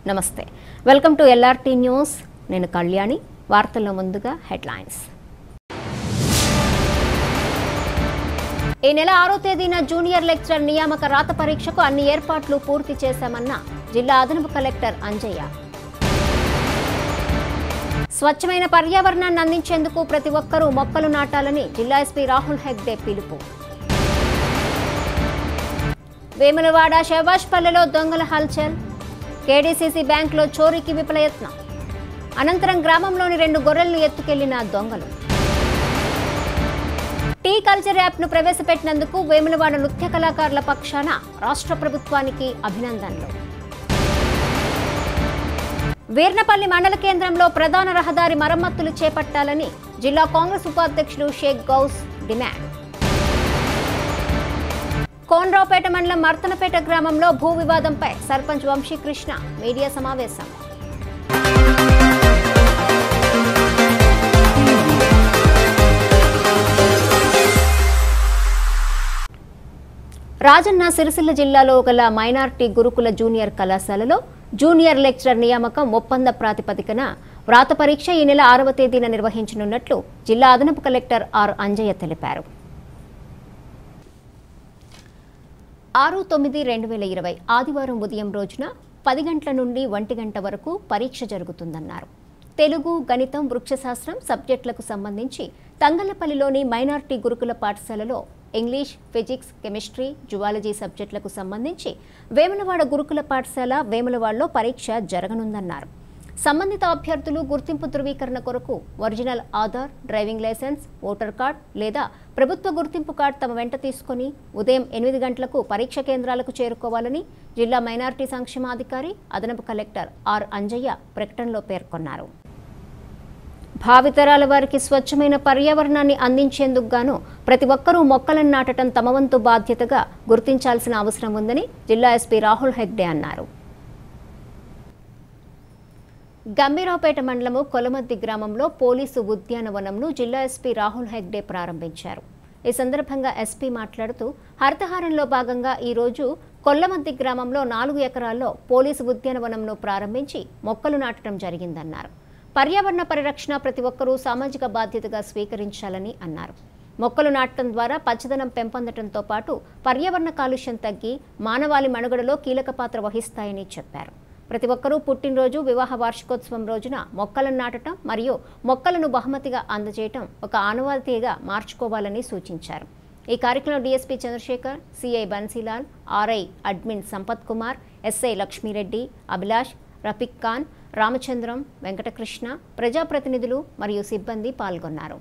నమస్తే welcome to LRT news నేను కళ్యాణి వార్తల్లో ముందుగా హెడ్లైన్స్ ఈ నెల ఆరో తేదీన జూనియర్ లెక్చరర్ నియామక రాత పరీక్షకు అన్ని ఏర్పాట్లు పూర్తి చేశామన్న జిల్లా అదనపు కలెక్టర్ అంజయ్య స్వచ్ఛమైన పర్యావరణాన్ని అందించేందుకు ప్రతి ఒక్కరూ మొక్కలు నాటాలని జిల్లా ఎస్పీ రాహుల్ హెగ్డే పిలుపు వేములవాడ శైవాష్పల్లెలో దొంగల హల్చల్ కేడీసీసీ బ్యాంకులో చోరీకి విఫలయత్నం అనంతరం గ్రామంలోని రెండు గొర్రెలను ఎత్తుకెళ్లిన దొంగలు టీ కల్చర్ యాప్ను ప్రవేశపెట్టినందుకు వేములవాడ నృత్య కళాకారుల పక్షాన రాష్ట్ర ప్రభుత్వానికి అభినందనలు వీర్నపల్లి మండల కేంద్రంలో ప్రధాన రహదారి మరమ్మతులు చేపట్టాలని జిల్లా కాంగ్రెస్ ఉపాధ్యక్షులు షేక్ గౌస్ డిమాండ్ కోనరావుపేట మండలం మర్తనపేట గ్రామంలో భూ వివాదంపై సర్పంచ్ వంశీకృష్ణ మీడియా సమావేశం రాజన్న సిరిసిల్ల జిల్లాలో గల మైనార్టీ గురుకుల జూనియర్ కళాశాలలో జూనియర్ లెక్చరర్ నియామకం ఒప్పంద ప్రాతిపదికన వ్రాత పరీక్ష ఈ నెల ఆరవ తేదీన నిర్వహించనున్నట్లు జిల్లా అదనపు కలెక్టర్ ఆర్ అంజయ్య తెలిపారు ఆరు తొమ్మిది రెండు వేల ఇరవై ఆదివారం ఉదయం రోజున పది గంటల నుండి ఒంటి గంట వరకు పరీక్ష జరుగుతుందన్నారు తెలుగు గణితం వృక్షశాస్త్రం సబ్జెక్టులకు సంబంధించి తంగళ్లపల్లిలోని మైనార్టీ గురుకుల పాఠశాలలో ఇంగ్లీష్ ఫిజిక్స్ కెమిస్ట్రీ జువాలజీ సబ్జెక్టులకు సంబంధించి వేములవాడ గురుకుల పాఠశాల వేములవాడలో పరీక్ష జరగనుందన్నారు సంబంధిత అభ్యర్థులు గుర్తింపు ధృవీకరణ కొరకు original Aadhaar driving licence voter card లేదా ప్రభుత్వ గుర్తింపు కార్డ్ తమ వెంట తీసుకొని ఉదయం ఎనిమిది గంటలకు పరీక్ష కేంద్రాలకు చేరుకోవాలని జిల్లా మైనార్టీ సంక్షేమాధికారి అదనపు కలెక్టర్ ఆర్ అంజయ్య ప్రకటనలో పేర్కొన్నారు భావితరాల వారికి స్వచ్ఛమైన పర్యావరణాన్ని అందించేందుకు గాను ప్రతి ఒక్కరూ మొక్కలను నాటడం తమ వంతు బాధ్యతగా గుర్తించాల్సిన అవసరం ఉందని జిల్లా ఎస్పీ రాహుల్ హెగ్డే అన్నారు గంభీరావుపేట మండలము కొలమద్ది గ్రామంలో పోలీసు ఉద్యానవనంను జిల్లా ఎస్పీ రాహుల్ హెగ్డే ప్రారంభించారు ఈ సందర్భంగా ఎస్పీ మాట్లాడుతూ హరితహారంలో భాగంగా ఈరోజు కొల్లమద్ది గ్రామంలో నాలుగు ఎకరాల్లో పోలీసు ఉద్యానవనంను ప్రారంభించి మొక్కలు నాటడం జరిగిందన్నారు పర్యావరణ పరిరక్షణ ప్రతి ఒక్కరూ సామాజిక బాధ్యతగా స్వీకరించాలని అన్నారు మొక్కలు నాటడం ద్వారా పచ్చదనం పెంపొందడంతో పాటు పర్యావరణ కాలుష్యం తగ్గి మానవాళి మనుగడలో కీలక పాత్ర వహిస్తాయని చెప్పారు ప్రతి ఒక్కరూ పుట్టినరోజు వివాహ వార్షికోత్సవం రోజున మొక్కలను నాటడం మరియు మొక్కలను బహుమతిగా అందజేయటం ఒక ఆనవాయితీగా మార్చుకోవాలని సూచించారు ఈ కార్యక్రమంలో DSP Chandrashekar CI Bansilal RI admin Sampath Kumar SI Lakshmireddy Abhilash Rafiq Khan Ramachandram Venkatakrishna ప్రజాప్రతినిధులు మరియు సిబ్బంది పాల్గొన్నారు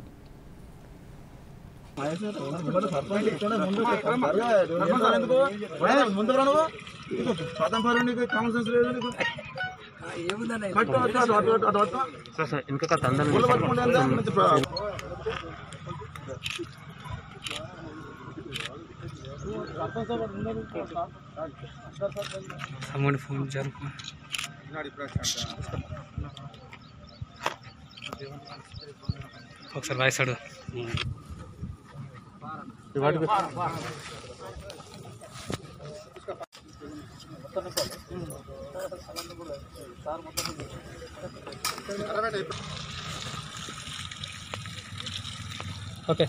ముందు నువ్వు పదం పరు నీకు కామన్ సెన్స్ లేదు నీకు కట్టు అటు అటు అటు అటు అటు అటు సార్ సార్ ఇంకా తందని ఊళ్ళో పట్టుకుంటే ఎంత? మంచి ప్ర- అమౌంట్ ఫోన్ జరుపు ఒకసారి వాయిస్ అడుగు ఓకే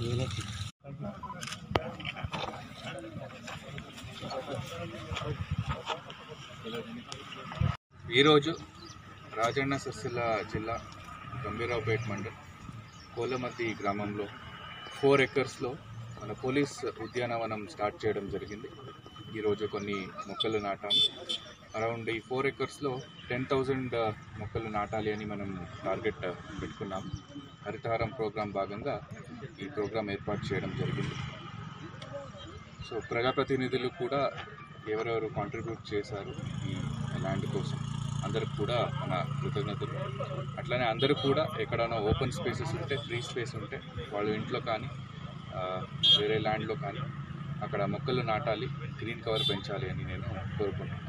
ఈరోజు రాజన్న సిరిసిల్ల జిల్లా గంభీరావుపేట మండల్ కోలమద్ది గ్రామంలో ఫోర్ ఎకర్స్లో మన పోలీస్ ఉద్యానవనం స్టార్ట్ చేయడం జరిగింది ఈరోజు కొన్ని మొక్కలు నాటాము అరౌండ్ ఈ ఫోర్ ఎకర్స్లో టెన్ థౌజండ్ మొక్కలు నాటాలి అని మనం టార్గెట్ పెట్టుకున్నాం హరితహారం ప్రోగ్రాం భాగంగా ఈ ప్రోగ్రాం ఏర్పాటు చేయడం జరిగింది సో ప్రజాప్రతినిధులు కూడా ఎవరెవరు కాంట్రిబ్యూట్ చేశారు ఈ ల్యాండ్ కోసం అందరికి కూడా మన కృతజ్ఞతలు అట్లనే అందరూ కూడా ఎక్కడైనా ఓపెన్ స్పేసెస్ ఉంటే ఫ్రీ స్పేస్ ఉంటే వాళ్ళ ఇంట్లో కానీ ఆ, వేరే ల్యాండ్లో కానీ అక్కడ మొక్కలు నాటాలి గ్రీన్ కవర్ పెంచాలి అని నేను కోరుకుంటున్నాను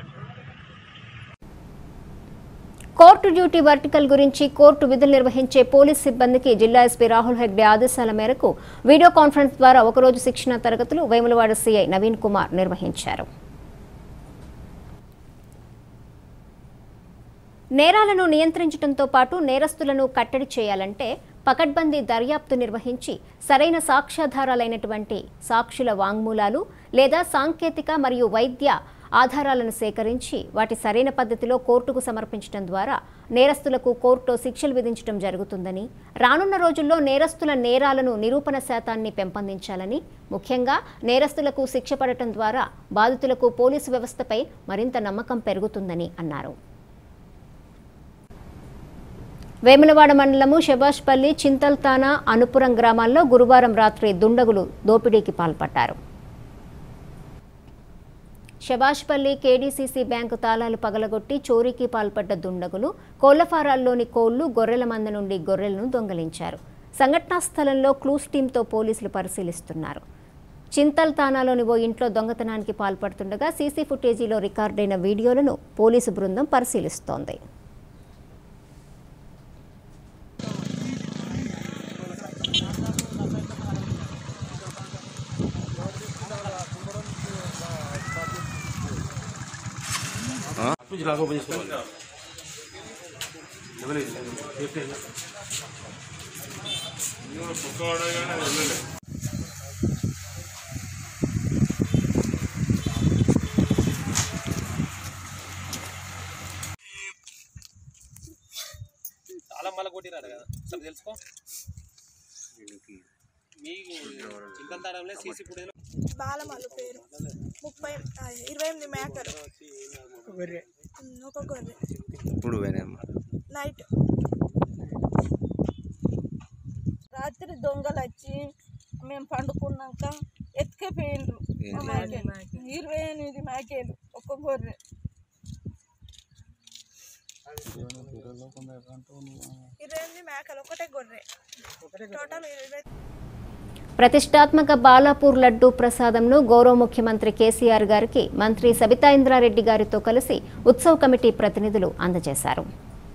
కోర్టు డ్యూటీ వర్టికల్ గురించి కోర్టు విధులు నిర్వహించే పోలీస్ సిబ్బందికి జిల్లా ఎస్పీ రాహుల్ హెగ్డే ఆదేశాల మేరకు వీడియో కాన్ఫరెన్స్ ద్వారా ఒకరోజు శిక్షణ తరగతులు వేములవాడ సీఐ నవీన్ కుమార్ నిర్వహించారు నేరాలను నియంత్రించడంతో పాటు నేరస్తులను కట్టడి చేయాలంటే పకడ్బందీ దర్యాప్తు నిర్వహించి సరైన సాక్ష్యాధారాలైనటువంటి సాక్షుల వాంగ్మూలాలు లేదా సాంకేతిక మరియు వైద్య ఆధారాలను సేకరించి వాటి సరైన పద్ధతిలో కోర్టుకు సమర్పించడం ద్వారా నేరస్తులకు కోర్టు శిక్షలు విధించడం జరుగుతుందని రానున్న రోజుల్లో నేరస్తుల నేరాలను నిరూపణ శాతాన్ని పెంపొందించాలని ముఖ్యంగా నేరస్తులకు శిక్ష పడటం ద్వారా బాధితులకు పోలీసు వ్యవస్థపై మరింత నమ్మకం పెరుగుతుందని అన్నారు వేములవాడ మండలము శబాష్పల్లి చింతల్తాన అనుపురం గ్రామాల్లో గురువారం రాత్రి దుండగులు దోపిడీకి పాల్పడ్డారు శబాష్పల్లి కేడీసీసీ బ్యాంకు తాళాలు పగలగొట్టి చోరీకి పాల్పడ్డ దుండగులు కోళ్లఫారాల్లోని కోళ్లు గొర్రెల మంద నుండి గొర్రెలను దొంగలించారు సంఘటనా స్థలంలో క్లూస్ టీంతో పోలీసులు పరిశీలిస్తున్నారు చింతల్ తానాలోని ఓ ఇంట్లో దొంగతనానికి పాల్పడుతుండగా సీసీ ఫుటేజీలో రికార్డైన వీడియోలను పోలీసు బృందం పరిశీలిస్తోంది చాలా మళ్ళీ కొట్టిరాడు కదా సరే తెలుసుకో మీకు చింతలతాడంలో సీసీ ఫుటేజ్ బాలమల్లు పేరు ముప్పై ఆ, ఇరవై ఎనిమిది మేకలు ఉమ్, ఒక గొర్రె ఇప్పుడు పోయినాయమ్మా నైట్ రాత్రి దొంగలు వచ్చి మేము పండుకున్నాక ఎత్తుకపోయిండ్రు మా మేకేలు ఇరవై ఎనిమిది మేకేలు ఒక గొర్రె ఇరవై ఎనిమిది మేకలు ఒకటే గొర్రె టోటల్ ఇరవై ప్రతిష్టాత్మక బాలాపూర్ లడ్డూ ప్రసాదంను గౌరవ ముఖ్యమంత్రి కేసీఆర్ గారికి మంత్రి సబితా ఇంద్రారెడ్డి గారితో కలిసి ఉత్సవ్ కమిటీ ప్రతినిధులు అందజేశారు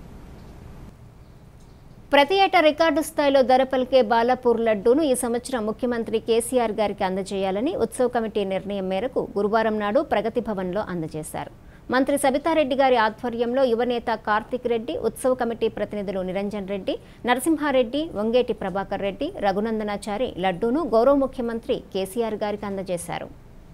ప్రతి ఏటా రికార్డు స్థాయిలో ధర పలికే బాలాపూర్ లడ్డూను ఈ సంవత్సరం ముఖ్యమంత్రి కేసీఆర్ గారికి అందజేయాలని ఉత్సవ్ కమిటీ నిర్ణయం మేరకు గురువారం నాడు ప్రగతి భవన్లో అందజేశారు మంత్రి సబితారెడ్డి గారి ఆధ్వర్యంలో యువనేత కార్తిక్ రెడ్డి ఉత్సవ్ కమిటీ ప్రతినిధులు నిరంజన్ రెడ్డి నరసింహారెడ్డి వంగేటి ప్రభాకర్ రెడ్డి రఘునందనాచారి లడ్డూను గౌరవ ముఖ్యమంత్రి కేసీఆర్ గారికి అందజేశారు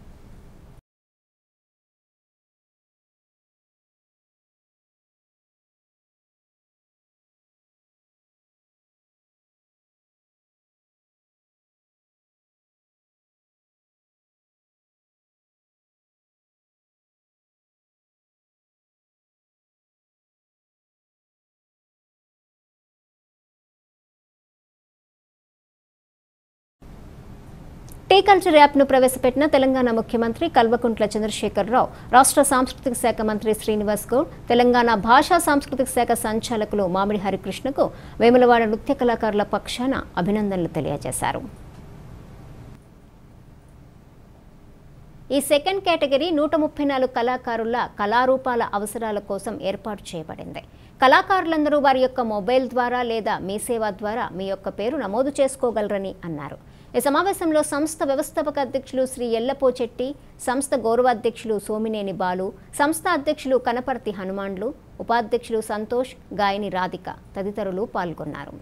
టీ కల్చర్ యాప్ను ప్రవేశపెట్టిన తెలంగాణ ముఖ్యమంత్రి కల్వకుంట్ల చంద్రశేఖరరావు రాష్ట్ర సాంస్కృతిక శాఖ మంత్రి శ్రీనివాస్ గౌడ్ తెలంగాణ భాషా సాంస్కృతిక శాఖ సంచాలకులు మామిడి హరికృష్ణకు వేములవాడ నృత్య కళాకారుల పక్షాన అభినందనలు తెలియజేశారు ఈ సెకండ్ కేటగిరీ నూట ముప్పై నాలుగు కళాకారుల కళారూపాల అవసరాల కోసం ఏర్పాటు చేయబడింది కళాకారులందరూ వారి యొక్క మొబైల్ ద్వారా లేదా మీ సేవ ద్వారా మీ యొక్క పేరు నమోదు చేసుకోగలరని అన్నారు ఈ సమావేశంలో సంస్థ వ్యవస్థాపక అధ్యక్షులు శ్రీ ఎల్లపోచెట్టి సంస్థ గౌరవాధ్యక్షులు సోమినేని బాలు సంస్థ అధ్యక్షులు కనపర్తి హనుమాన్లు ఉపాధ్యక్షులు సంతోష్ గాయని రాధిక తదితరులు పాల్గొన్నారు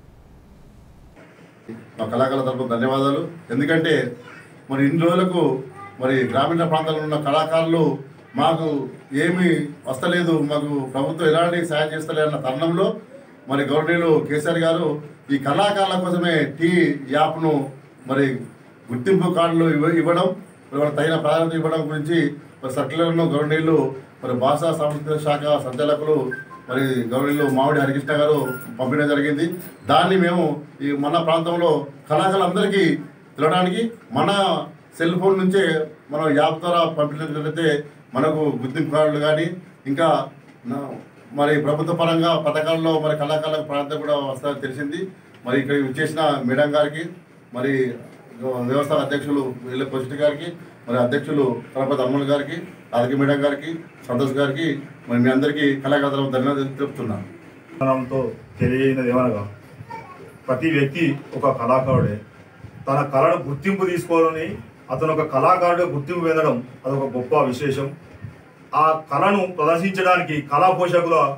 మా కళాకారుల తరపు ధన్యవాదాలు ఎందుకంటే మరి ఇన్ని రోజులకు మరి గ్రామీణ ప్రాంతాల్లో ఉన్న కళాకారులు మాకు ఏమీ వస్తలేదు మాకు ప్రభుత్వం ఎలాంటి సాయం చేస్తలేదు అన్న తరుణంలో మరి గవర్నీయులు కేసీఆర్ గారు ఈ కళాకారుల కోసమే టీ యాప్ను మరి గుర్తింపు కార్డులు ఇవ్వ ఇవ్వడం మరి వాళ్ళకి తగిన ప్రాధాన్యత ఇవ్వడం గురించి మరి సర్క్యులర్ను గవర్నీయులు మరి భాషా సాంస్కృతిక శాఖ సంచాలకులు మరి గవర్నీయులు మామిడి హరికృష్ణ గారు పంపించడం జరిగింది దాన్ని మేము ఈ మన ప్రాంతంలో కళాకారులందరికీ తినడానికి మన సెల్ ఫోన్ నుంచే మనం యాప్ ద్వారా పంపించినట్లయితే మనకు గుర్తింపు కార్డులు కానీ ఇంకా నా- మరి ప్రభుత్వ పరంగా పథకాల్లో మరి కళాకారులకు ప్రాంతం కూడా వస్తారని తెలిసింది మరి ఇక్కడ వచ్చేసిన మేడం గారికి మరి వ్యవస్థ అధ్యక్షులు వీళ్ళ పొజిటి గారికి మరి అధ్యక్షులు కలపతి అమ్మల్ గారికి ఆదికి మేడం గారికి సంతోష్ గారికి మరి మీ అందరికీ కళాకారులకు ధన్యవాదాలు చెప్తున్నాను తో తెలియనిది ఏమనగా ప్రతి వ్యక్తి ఒక కళాకారుడే తన కళను గుర్తింపు తీసుకోవాలని అతను ఒక కళాకారుడు గుర్తింపు పొందడం అదొక గొప్ప విశేషం ఆ కళను ప్రదర్శించడానికి కళా పోషకుల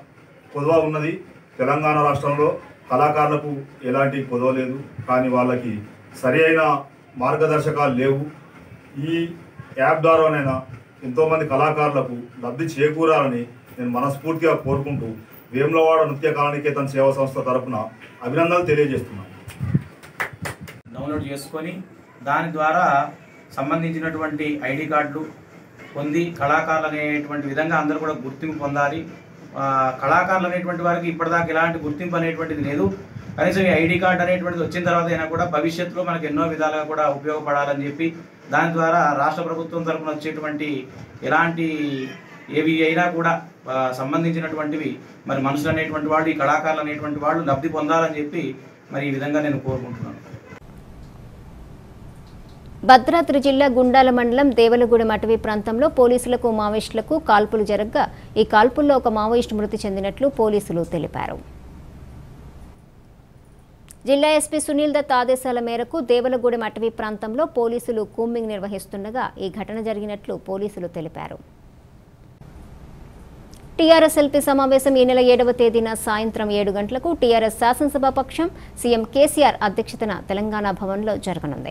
కొదవ ఉన్నది తెలంగాణ రాష్ట్రంలో కళాకారులకు ఎలాంటి కొదవ లేదు కానీ వాళ్ళకి సరి అయిన మార్గదర్శకాలు లేవు ఈ యాప్ ద్వారానైనా ఎంతోమంది కళాకారులకు లబ్ధి చేకూరాలని నేను మనస్ఫూర్తిగా కోరుకుంటూ వేములవాడ నృత్య కళానికేతన్ సేవా సంస్థ తరపున అభినందనలు తెలియజేస్తున్నాను డౌన్లోడ్ చేసుకొని దాని ద్వారా సంబంధించినటువంటి ఐడి కార్డులు పొంది కళాకారులు అనేటువంటి విధంగా అందరూ కూడా గుర్తింపు పొందాలి ఆ, కళాకారులు అనేటువంటి వారికి ఇప్పటిదాకా ఎలాంటి గుర్తింపు అనేటువంటిది లేదు కనీసం ఈ ఐడి కార్డు అనేటువంటిది వచ్చిన తర్వాత అయినా కూడా భవిష్యత్తులో మనకు ఎన్నో విధాలుగా కూడా ఉపయోగపడాలని చెప్పి దాని ద్వారా రాష్ట్ర ప్రభుత్వం తరఫున వచ్చేటువంటి ఎలాంటి ఏవి అయినా కూడా ఆ, సంబంధించినటువంటివి మరి మనుషులు అనేటువంటి వాళ్ళు ఈ కళాకారులు అనేటువంటి వాళ్ళు లబ్ధి పొందాలని చెప్పి మరి ఈ విధంగా నేను కోరుకుంటున్నాను భద్రాద్రి జిల్లా గుండాల మండలం దేవలగూడెం అటవీ ప్రాంతంలో పోలీసులకు మావోయిస్టులకు కాల్పులు జరగగా ఈ కాల్పుల్లో ఒక మావోయిస్టు మృతి చెందినట్లు పోలీసులు తెలిపారు జిల్లా ఎస్పీ సునీల్ దత్ ఆదేశాల మేరకు దేవలగూడెం అటవీ ప్రాంతంలో పోలీసులు కూంబింగ్ నిర్వహిస్తుండగా ఈ ఘటన జరిగినట్లు పోలీసులు తెలిపారు టీఆర్ఎస్ ఎల్పీ సమావేశం ఈ నెల ఏడవ తేదీన సాయంత్రం ఏడు గంటలకు టీఆర్ఎస్ శాసనసభా పక్షం సీఎం కేసీఆర్ అధ్యక్షతన తెలంగాణ భవన్లో జరగనుంది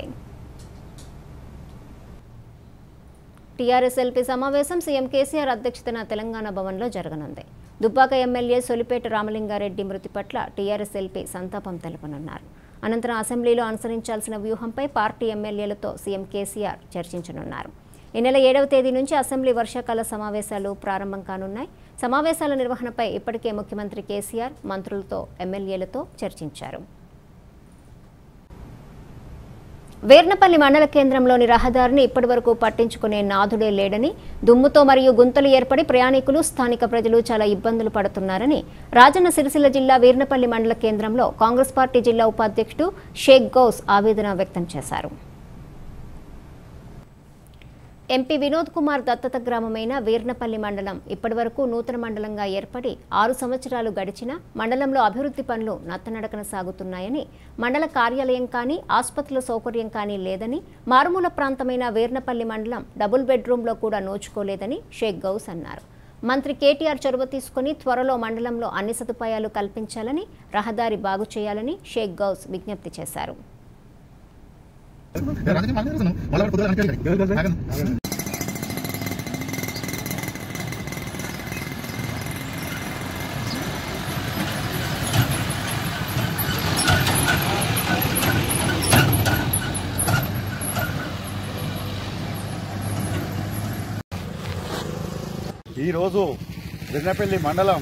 టీఆర్ఎస్ ఎల్పీ సమావేశం సీఎం కేసీఆర్ అధ్యక్షతన తెలంగాణ భవన్లో జరగనుంది దుబ్బాక ఎమ్మెల్యే సొలిపేట రామలింగారెడ్డి మృతి పట్ల టీఆర్ఎస్ ఎల్పీ సంతాపం తెలపనున్నారు అనంతరం అసెంబ్లీలో అనుసరించాల్సిన వ్యూహంపై పార్టీ ఎమ్మెల్యేలతో సీఎం కేసీఆర్ చర్చించనున్నారు ఈ నెల ఏడవ తేదీ నుంచి అసెంబ్లీ వర్షాకాల సమావేశాలు ప్రారంభం కానున్నాయి సమావేశాల నిర్వహణపై ఇప్పటికే ముఖ్యమంత్రి కేసీఆర్ మంత్రులతో ఎమ్మెల్యేలతో చర్చించారు వేర్నపల్లి మండల కేంద్రంలోని రహదారిని ఇప్పటివరకు పట్టించుకునే నాథుడే లేడని దుమ్ముతో మరియు గుంతలు ఏర్పడి ప్రయాణికులు స్థానిక ప్రజలు చాలా ఇబ్బందులు పడుతున్నారని రాజన్న సిరిసిల్ల జిల్లా వీర్నపల్లి మండల కేంద్రంలో కాంగ్రెస్ పార్టీ జిల్లా ఉపాధ్యక్షుడు షేక్ గౌస్ ఆవేదన వ్యక్తం చేశారు ఎంపీ వినోద్ కుమార్ దత్తత గ్రామమైన వీర్నపల్లి మండలం ఇప్పటివరకు నూతన మండలంగా ఏర్పడి ఆరు సంవత్సరాలు గడిచినా మండలంలో అభివృద్ధి పనులు నత్తనడకన సాగుతున్నాయని మండల కార్యాలయం కానీ ఆసుపత్రుల సౌకర్యం కానీ లేదని మారుమూల ప్రాంతమైన వీర్నపల్లి మండలం డబుల్ బెడ్రూమ్లో కూడా నోచుకోలేదని షేక్ గౌస్ అన్నారు మంత్రి కేటీఆర్ చొరవ తీసుకుని త్వరలో మండలంలో అన్ని సదుపాయాలు కల్పించాలని రహదారి బాగు చేయాలని షేక్ గౌస్ విజ్ఞప్తి చేశారు ఈరోజు దిన్నపల్లి మండలం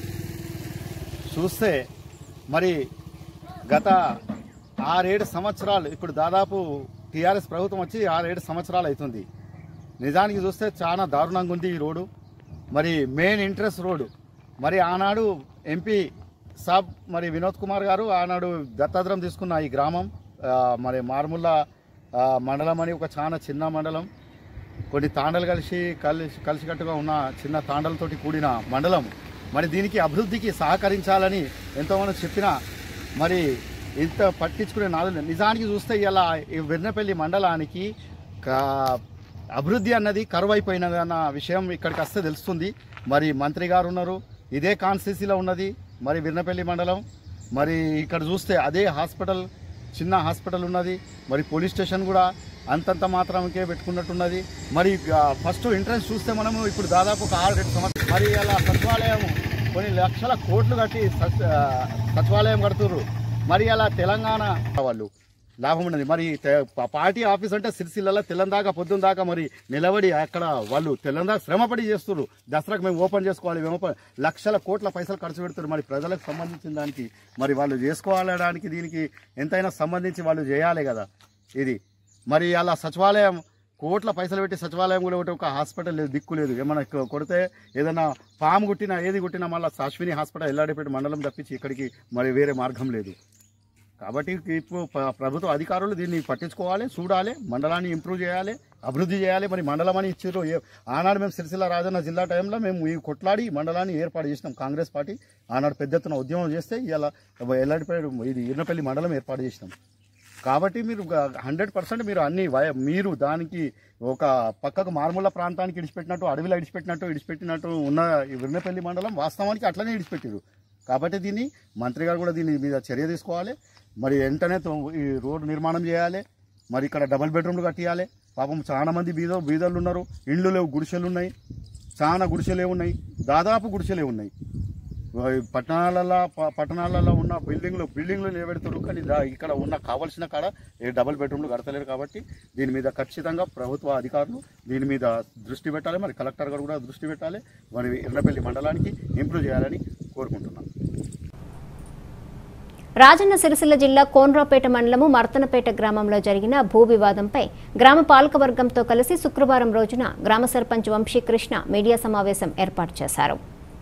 చూస్తే మరి గత ఆరేడు సంవత్సరాలు ఇప్పుడు దాదాపు టీఆర్ఎస్ ప్రభుత్వం వచ్చి ఆరేడు సంవత్సరాలు అవుతుంది నిజానికి చూస్తే చాలా దారుణంగా ఉంది ఈ రోడ్డు మరి మెయిన్ ఇంట్రెస్ట్ రోడ్డు మరి ఆనాడు ఎంపీ సాబ్ మరి వినోద్ కుమార్ గారు ఆనాడు దత్తాద్రం తీసుకున్న ఈ గ్రామం ఆ, మరి మారుముల్ల ఆ, మండలం అని ఒక చాలా చిన్న మండలం కొన్ని తాండలు కలిసి కలిసి కలిసికట్టుగా ఉన్న చిన్న తాండలతోటి కూడిన మండలం మరి దీనికి అభివృద్ధికి సహకరించాలని ఎంతోమంది చెప్పినా మరి ఇంత పట్టించుకునే నాదులు నిజానికి చూస్తే ఇలా ఈ వెన్నపల్లి మండలానికి కా- అభివృద్ధి అన్నది కరువైపోయినదన్న విషయం ఇక్కడికి వస్తే తెలుస్తుంది మరి మంత్రి గారు ఉన్నారు ఇదే కాన్స్టిట్యూన్సీలో ఉన్నది మరి విన్నపల్లి మండలం మరి ఇక్కడ చూస్తే అదే హాస్పిటల్ చిన్న హాస్పిటల్ ఉన్నది మరి పోలీస్ స్టేషన్ కూడా అంతంత మాత్రంకే పెట్టుకున్నట్టున్నది మరి ఆ, ఫస్ట్ ఎంట్రన్స్ చూస్తే మనము ఇప్పుడు దాదాపు ఒక ఆరు రెండు సంవత్సరాలు మరి అలా సచివాలయం కొన్ని లక్షల కోట్లు కట్టి సచ్- ఆ, సచివాలయం కడుతుర్రు మరి అలా తెలంగాణ వాళ్ళు లాభం ఉన్నది మరి తె- ప- పార్టీ ఆఫీస్ అంటే సిరిసిల్ల తెల్లందాకా పొద్దున్న దాకా మరి నిలబడి అక్కడ వాళ్ళు తెల్లందాకా శ్రమపడి చేస్తున్నారు దసరాకు మేము ఓపెన్ చేసుకోవాలి మేము ఓపెన్ లక్షల కోట్ల పైసలు ఖర్చు పెడుతున్నారు మరి ప్రజలకు సంబంధించిన దానికి మరి వాళ్ళు చేసుకోవాలడానికి దీనికి ఎంతైనా సంబంధించి వాళ్ళు చేయాలి కదా ఇది మరి అలా సచివాలయం కోట్ల పైసలు పెట్టి సచివాలయం కూడా ఒకటి ఒక హాస్పిటల్ లేదు దిక్కు లేదు ఏమైనా కొ- కొడితే ఏదైనా పాము కుట్టినా ఏది కుట్టినా మళ్ళీ అశ్విని హాస్పిటల్ ఎల్లాడిపేట మండలం తప్పించి ఇక్కడికి మరి వేరే మార్గం లేదు కాబట్టి ఇప్పుడు ప్ర- ప్రభుత్వ అధికారులు దీన్ని పట్టించుకోవాలి చూడాలి మండలాన్ని ఇంప్రూవ్ చేయాలి అభివృద్ధి చేయాలి మరి మండలం అని ఇచ్చారు ఏ- ఆనాడు మేము సిరిసిల్ల రాజన్న జిల్లా టైంలో మేము ఈ కొట్లాడి ఈ మండలాన్ని ఏర్పాటు చేసినాం కాంగ్రెస్ పార్టీ ఆనాడు పెద్ద ఎత్తున ఉద్యమం చేస్తే ఇలా ఎల్లాడిపేట ఇది ఈర్నపల్లి మండలం ఏర్పాటు చేసినాం కాబట్టి మీరు హండ్రెడ్ పర్సెంట్ మీరు అన్ని వయ- మీరు దానికి ఒక పక్కకు మారుమూల ప్రాంతానికి ఇడిచిపెట్టినట్టు అడవిలో ఇడిచిపెట్టినట్టు ఇడిచిపెట్టినట్టు ఉన్న ఈ విన్నపల్లి మండలం వాస్తవానికి అట్లనే ఇడిచిపెట్టారు కాబట్టి దీన్ని మంత్రి గారు కూడా దీని మీద చర్య తీసుకోవాలి మరి వెంటనే తో- ఈ రోడ్డు నిర్మాణం చేయాలి మరి ఇక్కడ డబుల్ బెడ్రూమ్లు కట్టియాలి పాపం చాలా మంది బీద బీదలు ఉన్నారు ఇండ్లు లేవు గుడిసెలు ఉన్నాయి చాలా గుడిసెలే ఉన్నాయి దాదాపు గుడిసెలే ఉన్నాయి పట్టణాలలో ప- పట్టణాలలో ఉన్న బిల్డింగ్లు బిల్డింగ్లు నిలబెడుతున్నారు కానీ దా- ఇక్కడ ఉన్న కావాల్సిన కాడ ఏ డబుల్ బెడ్రూమ్లు కడతలేరు కాబట్టి దీని మీద ఖచ్చితంగా ప్రభుత్వ అధికారులు దీని మీద దృష్టి పెట్టాలి మరి కలెక్టర్ గారు కూడా దృష్టి పెట్టాలి మరి ఎర్రపల్లి మండలానికి ఇంప్రూవ్ చేయాలని కోరుకుంటున్నాను రాజన్న సిరిసిల్ల జిల్లా కోన్రాపేట మండలము మర్తనపేట గ్రామంలో జరిగిన భూ వివాదంపై గ్రామ పాలకవర్గంతో కలిసి శుక్రవారం రోజున గ్రామ సర్పంచ్ వంశీకృష్ణ మీడియా సమావేశం ఏర్పాటు చేశారు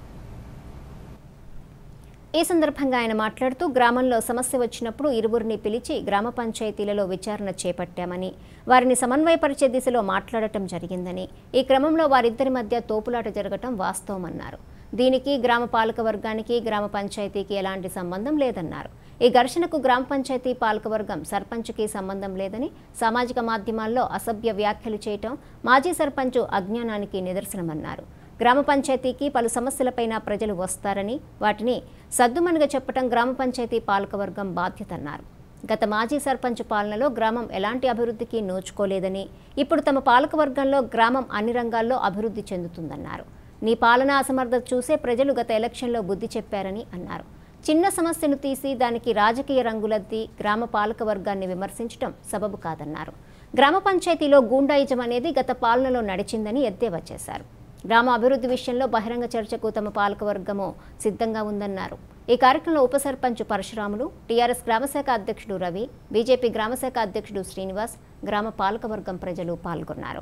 ఈ సందర్భంగా ఆయన మాట్లాడుతూ గ్రామంలో సమస్య వచ్చినప్పుడు ఇరువురిని పిలిచి గ్రామ పంచాయతీలలో విచారణ చేపట్టామని వారిని సమన్వయపరిచే దిశలో మాట్లాడటం జరిగిందని ఈ క్రమంలో వారిద్దరి మధ్య తోపులాట జరగటం వాస్తవమన్నారు దీనికి గ్రామ పాలక వర్గానికి గ్రామ పంచాయతీకి ఎలాంటి సంబంధం లేదన్నారు ఈ ఘర్షణకు గ్రామ పంచాయతీ పాలకవర్గం సర్పంచ్కి సంబంధం లేదని సామాజిక మాధ్యమాల్లో అసభ్య వ్యాఖ్యలు చేయటం మాజీ సర్పంచ్ అజ్ఞానానికి నిదర్శనమన్నారు గ్రామ పంచాయతీకి పలు సమస్యలపైన ప్రజలు వస్తారని వాటిని సద్దుమణిగా చెప్పడం గ్రామ పంచాయతీ పాలకవర్గం బాధ్యత అన్నారు గత మాజీ సర్పంచ్ పాలనలో గ్రామం ఎలాంటి అభివృద్ధికి నోచుకోలేదని ఇప్పుడు తమ పాలకవర్గంలో గ్రామం అన్ని రంగాల్లో అభివృద్ధి చెందుతుందన్నారు నీ పాలన అసమర్థత చూసే ప్రజలు గత ఎలక్షన్లో బుద్ధి చెప్పారని అన్నారు చిన్న సమస్యను తీసి దానికి రాజకీయ రంగులద్ది గ్రామ పాలక వర్గాన్ని విమర్శించడం సబబు కాదన్నారు గ్రామ పంచాయతీలో గూండాయిజం అనేది గత పాలనలో నడిచిందని ఎద్దేవా చేశారు గ్రామ అభివృద్ధి విషయంలో బహిరంగ చర్చకు తమ పాలకవర్గము సిద్ధంగా ఉందన్నారు ఈ కార్యక్రమంలో ఉప సర్పంచ్ పరశురాములు టీఆర్ఎస్ గ్రామశాఖ అధ్యక్షుడు రవి బీజేపీ గ్రామశాఖ అధ్యక్షుడు శ్రీనివాస్ గ్రామ పాలకవర్గం ప్రజలు పాల్గొన్నారు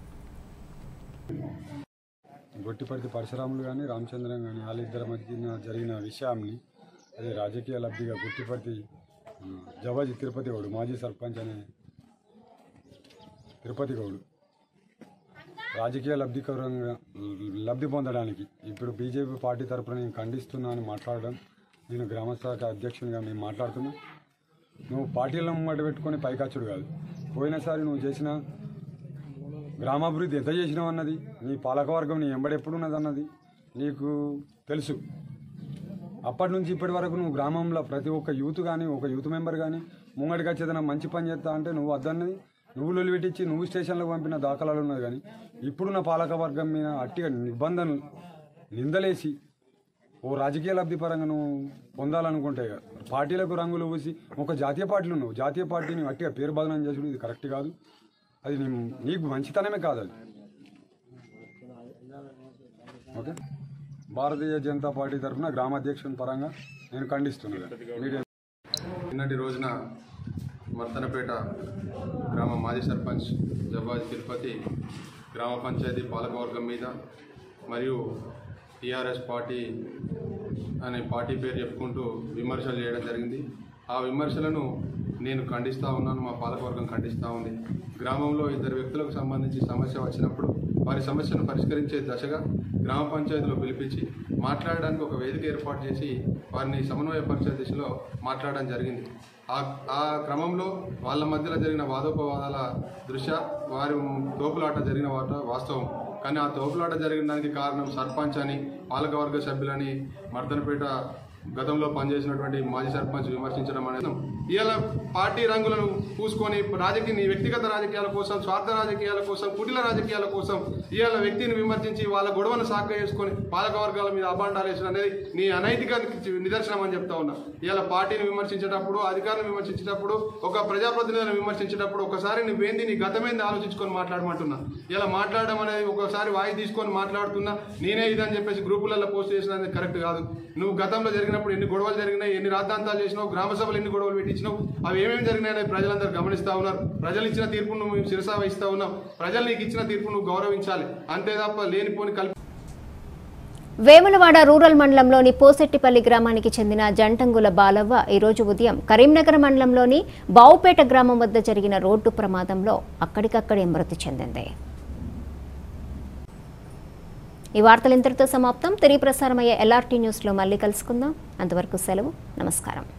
గొట్టిపడితే పరశురాములు కానీ రామచంద్రన్ కానీ వాళ్ళిద్దరి మధ్యన జరిగిన విషయాన్ని అదే రాజకీయ లబ్ధిగా గుట్టిపడితే జవాజీ తిరుపతి గౌడు మాజీ సర్పంచ్ అనే తిరుపతి గౌడు రాజకీయ లబ్ధికరంగా లబ్ధి పొందడానికి ఇప్పుడు బీజేపీ పార్టీ తరపున నేను ఖండిస్తున్నా అని మాట్లాడడం నేను గ్రామశాఖ అధ్యక్షునిగా మేము మాట్లాడుతున్నా నువ్వు పార్టీలను ముంగట పెట్టుకొని పైకాచుడు కాదు పోయినసారి నువ్వు చేసిన గ్రామాభివృద్ధి ఎంత చేసినావు అన్నది నీ పాలకవర్గం నీ ఎంబడెప్పుడున్నది అన్నది నీకు తెలుసు అప్పటి నుంచి ఇప్పటి వరకు నువ్వు గ్రామంలో ప్రతి ఒక్క యూత్ కానీ ఒక యూత్ మెంబర్ కానీ ముంగడికి వచ్చేదన్నా మంచి పని చేస్తా అంటే నువ్వు వద్దన్నది నువ్వు లొలి పెట్టించి నువ్వు స్టేషన్లకు పంపిన దాఖలాలు ఉన్నది కానీ ఇప్పుడున్న పాలక వర్గం మీద అట్టిగా నిబంధనలు నిందలేసి ఓ రాజకీయ లబ్ధి పరంగా నువ్వు పొందాలనుకుంటే పార్టీలకు రంగులు పూసి ఒక జాతీయ పార్టీలు నువ్వు జాతీయ పార్టీని అట్టిగా పేరు బదనం చేసుడు ఇది కరెక్ట్ కాదు అది నీ నీకు మంచితనమే కాదు అది ఓకే భారతీయ జనతా పార్టీ తరఫున గ్రామాధ్యక్షుని పరంగా నేను ఖండిస్తున్నాను మీడియా నిన్నటి రోజున మర్తనపేట గ్రామ మాజీ సర్పంచ్ జవాజ్ తిరుపతి గ్రామ పంచాయతీ పాలకవర్గం మీద మరియు టీఆర్ఎస్ పార్టీ అనే పార్టీ పేరు చెప్పుకుంటూ విమర్శలు చేయడం జరిగింది ఆ విమర్శలను నేను ఖండిస్తూ ఉన్నాను మా పాలకవర్గం ఖండిస్తూ ఉంది గ్రామంలో ఇద్దరు వ్యక్తులకు సంబంధించి సమస్య వచ్చినప్పుడు వారి సమస్యను పరిష్కరించే దశగా గ్రామ పంచాయతీలో పిలిపించి మాట్లాడడానికి ఒక వేదిక ఏర్పాటు చేసి వారిని సమన్వయపరిచే దిశలో మాట్లాడడం జరిగింది ఆ ఆ క్రమంలో వాళ్ళ మధ్యలో జరిగిన వాదోపవాదాల దృష్ట్యా వారి తోపులాట జరిగిన వాట వాస్తవం కానీ ఆ తోపులాట జరిగిన దానికి కారణం సర్పంచ్ అని పాలకవర్గ సభ్యులని మర్దనపేట గతంలో పనిచేసినటువంటి మాజీ సర్పంచ్ విమర్శించడం అనేది ఇవాళ పార్టీ రంగులను పూసుకొని రాజకీయ నీ వ్యక్తిగత రాజకీయాల కోసం స్వార్థ రాజకీయాల కోసం కుటిల రాజకీయాల కోసం ఇవాళ వ్యక్తిని విమర్శించి వాళ్ళ గొడవను సాక్క చేసుకొని పాలక వర్గాల మీద అబాండాలు వేసడం అనేది నీ అనైతిక నిదర్శనం అని చెప్తా ఉన్నా ఇవాళ పార్టీని విమర్శించేటప్పుడు అధికారులను విమర్శించేటప్పుడు ఒక ప్రజాప్రతినిధులను విమర్శించేటప్పుడు ఒకసారి నువ్వేంది నీ గతమేంది ఆలోచించుకొని మాట్లాడమంటున్నా ఇలా మాట్లాడడం అనేది ఒకసారి వాయి తీసుకొని మాట్లాడుతున్నా నేనే ఇదని చెప్పేసి గ్రూపులలో పోస్ట్ చేసినది కరెక్ట్ కాదు నువ్వు గతంలో జరిగినప్పుడు ఎన్ని గొడవలు జరిగినాయి ఎన్ని రాద్ధాంతాలు చేసినావు గ్రామ సభలు ఎన్ని గొడవలు పెట్టించినావు అవి ఏమేమి జరిగినాయని ప్రజలందరూ గమనిస్తా ఉన్నారు ప్రజలు ఇచ్చిన తీర్పును నువ్వు శిరసా వహిస్తా ఉన్నావు ప్రజలు నీకు ఇచ్చిన తీర్పు నువ్వు గౌరవించాలి అంతే తప్ప లేనిపోని కల్పి వేములవాడ రూరల్ మండలంలోని పోసెట్టిపల్లి గ్రామానికి చెందిన జంటంగుల బాలవ్వ ఈరోజు ఉదయం కరీంనగర్ మండలంలోని బావుపేట గ్రామం వద్ద జరిగిన రోడ్డు ప్రమాదంలో అక్కడికక్కడే మృతి చెందింది ఈ వార్తలు ఇంతటితో సమాప్తం తిరిగి ప్రసారమయ్యే ఎల్ఆర్టీ న్యూస్లో మళ్ళీ కలుసుకుందాం అంతవరకు సెలవు నమస్కారం